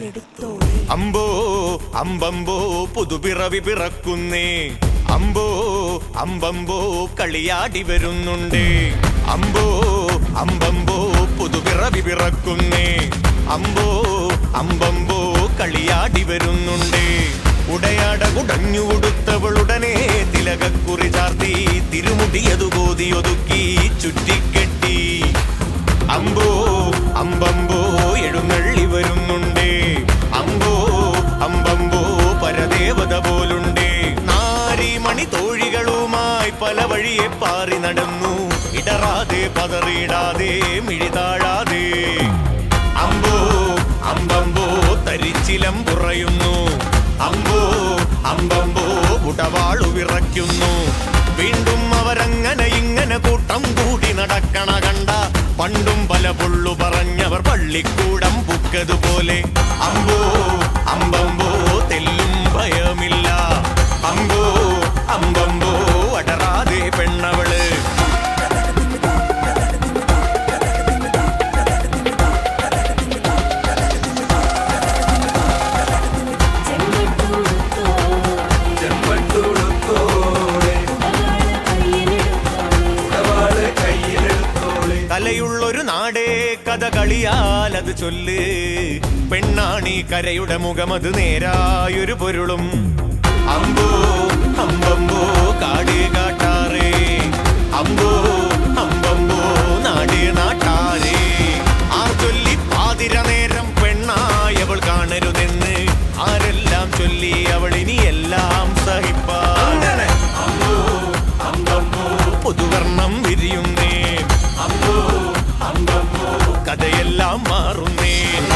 കയ്യിലെടുത്തോളെ അമ്പോ അമ്പമ്പോ പുതുപിറവി പിറക്കുന്നേ അമ്പോ അമ്പമ്പോ കളിയാടി വരുന്നുണ്ട് അമ്പോ അമ്പമ്പോ പുതുപിറവി പിറക്കുന്നേ അമ്പോ അമ്പമ്പോ കളിയാടി വരുന്നുണ്ട് ഉടയാട കുടഞ്ഞു കൊടുത്തവളുടനെ തിലകക്കുറി ചാർത്തി തിരുമുടിയതു കോതിയൊതുക്കി ചുറ്റിക്കെട്ടി അമ്പോ അമ്പമ്പോ എഴുന്നള്ളി വരുന്നുണ്ട് അമ്പോ അമ്പമ്പോ പരദേവത പോലുണ്ട് നാരിമണി തോഴികളുമായി പല വഴിയെ പാറി നടന്നു ഇടറാതെ പതറിയിടാതെ മിഴിതാഴാതെ അമ്പോ അമ്പമ്പോ തരിച്ചിലം പുറയുന്നു അമ്പോ അമ്പമ്പോ ഉടവാളു വിറയ്ക്കുന്നു വീണ്ടും അവരങ്ങനെ ഇങ്ങനെ കൂട്ടം കൂടി നടക്കണ കണ്ട പണ്ടും പല പൊള്ളു പറഞ്ഞവർ പള്ളിക്കൂടം പുക്കതുപോലെ അമ്പോ അമ്പമ്പോ തെല്ലും ഭയമില്ല അമ്പോ അമ്പമ്പോ അടറാതെ പെണ്ണവള് കലയുള്ളൊരു നാടേ കഥ കളിയാൽ അത് ചൊല്ല് പെണ്ണാണി കരയുടെ മുഖമത് നേരായൊരു പൊരുളും അമ്പോ അമ്പമ്പോ കാടേ കാട്ടാറേ അമ്പോ അമ്പമ്പോ നാടേ നാട്ടാരേ ആർ ചൊല്ലി പാതിര നേരം പെണ്ണായവൾ കാണരുതെന്ന് ആരെല്ലാം ചൊല്ലി അവൾ ഇനി എല്ലാം സഹിപ്പാൻ അമ്പോ അമ്പമ്പോ പുതുവർണം വിരിയുന്നേ അമ്പോ അമ്പമ്പോ കഥയെല്ലാം മാറുന്നേ